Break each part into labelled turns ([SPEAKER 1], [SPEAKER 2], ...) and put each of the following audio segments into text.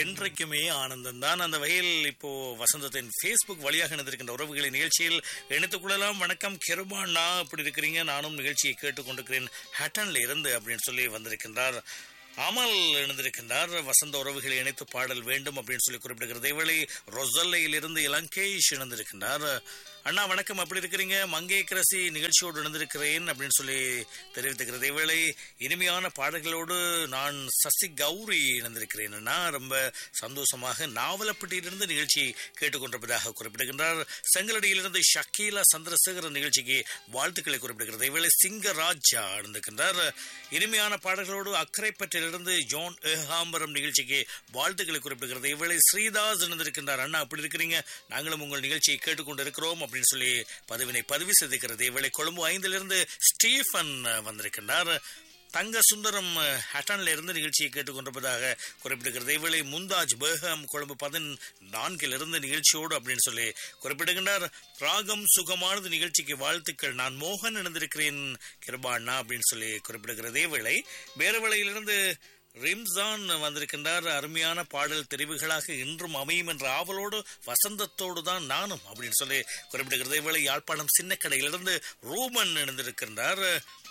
[SPEAKER 1] என்றைக்குமே ஆனந்தம் தான் அந்த வகையில் இப்போ வசந்தத்தின் ஃபேஸ்புக் வழியாக இணைந்திருக்கின்ற உறவுகளை நிகழ்ச்சியில் இணைத்துக் கொள்ளலாம் வணக்கம் கெருபாண்ணா இப்படி இருக்கிறீங்க நானும் நிகழ்ச்சியை கேட்டுக்கொண்டிருக்கிறேன் ஹட்டன்ல இருந்து அப்படின்னு சொல்லி வந்திருக்கின்றார் அமல் இணைந்திருக்கின்றார் வசந்த உறவுகளை இணைத்து பாடல் வேண்டும் அப்படின்னு சொல்லி குறிப்பிடுகிறது இவளை ரொசல்லையில் இருந்து இலங்கேஷ் இணைந்திருக்கின்றார் அண்ணா வணக்கம் அப்படி இருக்கிறீங்க மங்கை கிரசி நிகழ்ச்சியோடு இணைந்திருக்கிறேன் அப்படின்னு சொல்லி தெரிவித்துக்கிறது இவளை இனிமையான பாடல்களோடு நான் சசி கௌரி இணைந்திருக்கிறேன் அண்ணா ரொம்ப சந்தோஷமாக நாவலப்பட்டியிலிருந்து நிகழ்ச்சி கேட்டுக்கொண்டிருப்பதாக குறிப்பிடுகின்றார் செங்கலடியிலிருந்து ஷக்கீலா சந்திரசேகரன் நிகழ்ச்சிக்கு வாழ்த்துக்களை குறிப்பிடுகிறது இவளை சிங்கராஜா இணைந்திருக்கின்றார் இனிமையான பாடல்களோடு அக்கரைப்பற்றிலிருந்து ஜான் ஏகாம்பரம் நிகழ்ச்சிக்கு வாழ்த்துக்களை குறிப்பிடுகிறது இவளை ஸ்ரீதாஸ் இணைந்திருக்கின்றார் அண்ணா அப்படி இருக்கிறீங்க நாங்களும் உங்கள் நிகழ்ச்சியை கேட்டுக்கொண்டிருக்கிறோம் அப்படின்னு சொல்லி பதிவினை பதிவு செய்திருக்கிறது இவளை கொழும்பு ஐந்திலிருந்து ஸ்டீஃபன் வந்திருக்கின்றார் தங்க சுந்தரம் ஹட்டன்ல இருந்து நிகழ்ச்சியை கேட்டுக்கொண்டிருப்பதாக குறிப்பிடுகிறது இவளை முந்தாஜ் பேகம் கொழும்பு பதினான்கில் இருந்து நிகழ்ச்சியோடு அப்படின்னு சொல்லி குறிப்பிடுகின்றார் ராகம் சுகமானது நிகழ்ச்சிக்கு வாழ்த்துக்கள் நான் மோகன் இணைந்திருக்கிறேன் கிருபாண்ணா அப்படின்னு சொல்லி குறிப்பிடுகிறது இவளை வேறுவளையிலிருந்து ரிம்சான் வந்திருக்கின்றார் அருமையான பாடல் தெரிவுகளாக இன்றும் அமையும் என்ற ஆவலோடு வசந்தத்தோடு தான் நானும் அப்படின்னு சொல்லி குறிப்பிடுகிறது இவளை யாழ்ப்பாணம் சின்ன கடையிலிருந்து ரூமன் இணைந்திருக்கின்றார்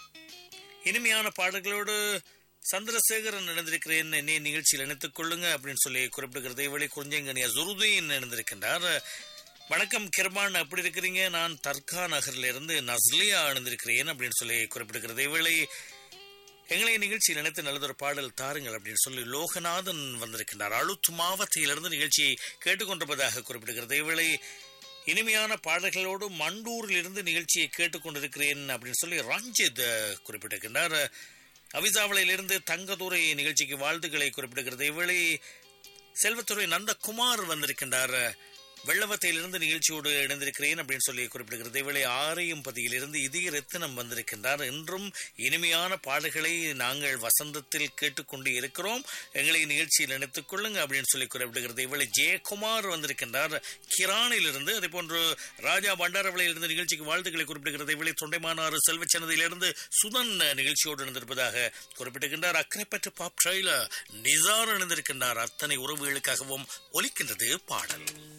[SPEAKER 1] இனிமையான பாடல்களோடு சந்திரசேகரன் இணைந்திருக்கிறேன் என்னை நிகழ்ச்சியில் இணைத்துக் கொள்ளுங்க அப்படின்னு சொல்லி குறிப்பிடுகிறது இவளை குறிஞ்சங்கனியா ஜுருதீன் இணைந்திருக்கின்றார் வணக்கம் கிருமான் எப்படி இருக்கிறீங்க நான் தர்கா நகர்ல இருந்து நஸ்லியா இணைந்திருக்கிறேன் அப்படின்னு சொல்லி குறிப்பிடுகிறது இவளை எங்களை நிகழ்ச்சியில் நினைத்து நல்லதொரு பாடல் தாருங்கள் அப்படின்னு சொல்லி லோகநாதன் வந்திருக்கின்றார் அழுத்து மாவட்டத்திலிருந்து நிகழ்ச்சியை கேட்டுக்கொண்டிருப்பதாக குறிப்பிடுகிறது இவளை இனிமையான பாடல்களோடு மண்டூரில் இருந்து நிகழ்ச்சியை கேட்டுக்கொண்டிருக்கிறேன் அப்படின்னு சொல்லி ரஞ்சித் குறிப்பிட்டிருக்கின்றார் அவிசாவளையிலிருந்து தங்கதுரை நிகழ்ச்சிக்கு வாழ்த்துக்களை குறிப்பிடுகிறது இவளை செல்வத்துறை நந்தகுமார் வந்திருக்கின்றார் வெள்ளவத்தையிலிருந்து நிகழ்ச்சியோடு இணைந்திருக்கிறேன் அப்படின்னு சொல்லி குறிப்பிடுகிறது இவளை ஆரையும் பதியிலிருந்து இதய ரத்தினம் வந்திருக்கின்றார் என்றும் இனிமையான பாடல்களை நாங்கள் வசந்தத்தில் கேட்டுக்கொண்டு இருக்கிறோம் எங்களை நிகழ்ச்சியில் இணைத்துக் கொள்ளுங்க அப்படின்னு சொல்லி குறிப்பிடுகிறது இவளை ஜெயக்குமார் வந்திருக்கின்றார் கிரானிலிருந்து அதே போன்று ராஜா பண்டாரவளையிலிருந்து நிகழ்ச்சிக்கு வாழ்த்துக்களை குறிப்பிடுகிறது இவளை தொண்டைமானாறு செல்வச்சனதியிலிருந்து சுதன் நிகழ்ச்சியோடு இணைந்திருப்பதாக குறிப்பிடுகின்றார் அக்கரைப்பற்று பாப் ட்ரைல நிசார் இணைந்திருக்கின்றார் அத்தனை உறவுகளுக்காகவும் ஒலிக்கின்றது பாடல்